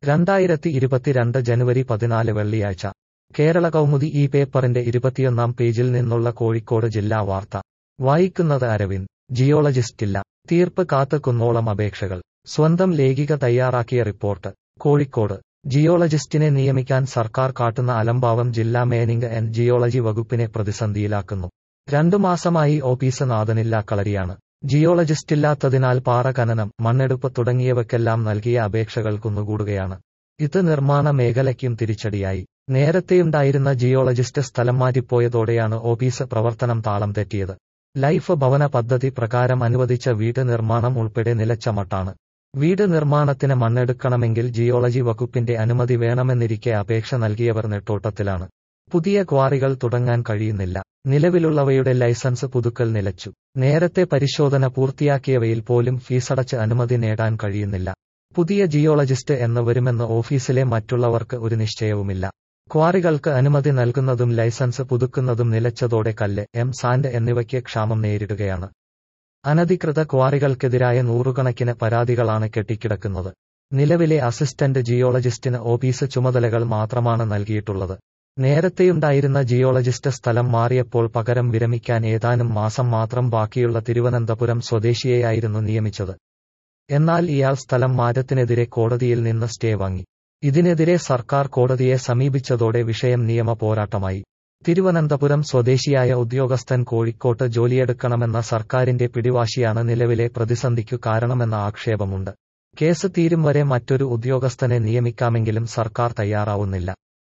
രണ്ടായിരത്തി ഇരുപത്തിരണ്ട് ജനുവരി പതിനാല് വെള്ളിയാഴ്ച കേരള കൗമുദി ഈ പേപ്പറിന്റെ ഇരുപത്തിയൊന്നാം പേജിൽ നിന്നുള്ള കോഴിക്കോട് ജില്ലാ വാർത്ത വായിക്കുന്നത് അരവിന്ദ് ജിയോളജിസ്റ്റില്ല തീർപ്പ് കാത്ത് കുന്നോളം അപേക്ഷകൾ സ്വന്തം ലേഖിക തയ്യാറാക്കിയ റിപ്പോർട്ട് കോഴിക്കോട് ജിയോളജിസ്റ്റിനെ നിയമിക്കാൻ സർക്കാർ കാട്ടുന്ന അലംഭാവം ജില്ലാ മേനിംഗ് ആൻഡ് ജിയോളജി വകുപ്പിനെ പ്രതിസന്ധിയിലാക്കുന്നു രണ്ടു മാസമായി ഓഫീസ് നാഥനില്ലാ കളരിയാണ് ജിയോളജിസ്റ്റില്ലാത്തതിനാൽ പാറ ഖനനം മണ്ണെടുപ്പ് തുടങ്ങിയവയ്ക്കെല്ലാം നൽകിയ അപേക്ഷകൾ കുന്നുകൂടുകയാണ് ഇത് നിർമ്മാണ മേഖലയ്ക്കും തിരിച്ചടിയായി നേരത്തെയുണ്ടായിരുന്ന ജിയോളജിസ്റ്റ് സ്ഥലം മാറ്റിപ്പോയതോടെയാണ് ഓഫീസ് പ്രവർത്തനം താളം തെറ്റിയത് ലൈഫ് ഭവന പദ്ധതി പ്രകാരം അനുവദിച്ച വീട് നിർമ്മാണം ഉൾപ്പെടെ നിലച്ച മട്ടാണ് വീട് നിർമ്മാണത്തിന് മണ്ണെടുക്കണമെങ്കിൽ ജിയോളജി വകുപ്പിന്റെ അനുമതി വേണമെന്നിരിക്കെ അപേക്ഷ നൽകിയവർ നെട്ടോട്ടത്തിലാണ് പുതിയ ക്വാറികൾ തുടങ്ങാൻ കഴിയുന്നില്ല നിലവിലുള്ളവയുടെ ലൈസൻസ് പുതുക്കൽ നിലച്ചു നേരത്തെ പരിശോധന പൂർത്തിയാക്കിയവയിൽ പോലും ഫീസടച്ച് അനുമതി നേടാൻ കഴിയുന്നില്ല പുതിയ ജിയോളജിസ്റ്റ് എന്ന് വരുമെന്ന് ഓഫീസിലെ മറ്റുള്ളവർക്ക് ഒരു നിശ്ചയവുമില്ല ക്വാറികൾക്ക് അനുമതി നൽകുന്നതും ലൈസൻസ് പുതുക്കുന്നതും നിലച്ചതോടെ കല്ല് എം സാൻഡ് എന്നിവയ്ക്ക് ക്ഷാമം നേരിടുകയാണ് അനധികൃത ക്വാറികൾക്കെതിരായ നൂറുകണക്കിന് പരാതികളാണ് കെട്ടിക്കിടക്കുന്നത് നിലവിലെ അസിസ്റ്റന്റ് ജിയോളജിസ്റ്റിന് ഓഫീസ് ചുമതലകൾ മാത്രമാണ് നൽകിയിട്ടുള്ളത് നേരത്തെയുണ്ടായിരുന്ന ജിയോളജിസ്റ്റ് സ്ഥലം മാറിയപ്പോൾ പകരം വിരമിക്കാൻ ഏതാനും മാസം മാത്രം ബാക്കിയുള്ള തിരുവനന്തപുരം സ്വദേശിയെയായിരുന്നു നിയമിച്ചത് എന്നാൽ ഇയാൾ സ്ഥലം മാറ്റത്തിനെതിരെ കോടതിയിൽ നിന്ന് സ്റ്റേ വാങ്ങി ഇതിനെതിരെ സർക്കാർ കോടതിയെ സമീപിച്ചതോടെ വിഷയം നിയമ പോരാട്ടമായി തിരുവനന്തപുരം സ്വദേശിയായ ഉദ്യോഗസ്ഥൻ കോഴിക്കോട്ട് ജോലിയെടുക്കണമെന്ന സർക്കാരിന്റെ പിടിവാശിയാണ് നിലവിലെ പ്രതിസന്ധിക്കു കാരണമെന്ന ആക്ഷേപമുണ്ട് കേസ് തീരും വരെ മറ്റൊരു ഉദ്യോഗസ്ഥനെ നിയമിക്കാമെങ്കിലും സർക്കാർ തയ്യാറാവുന്നില്ല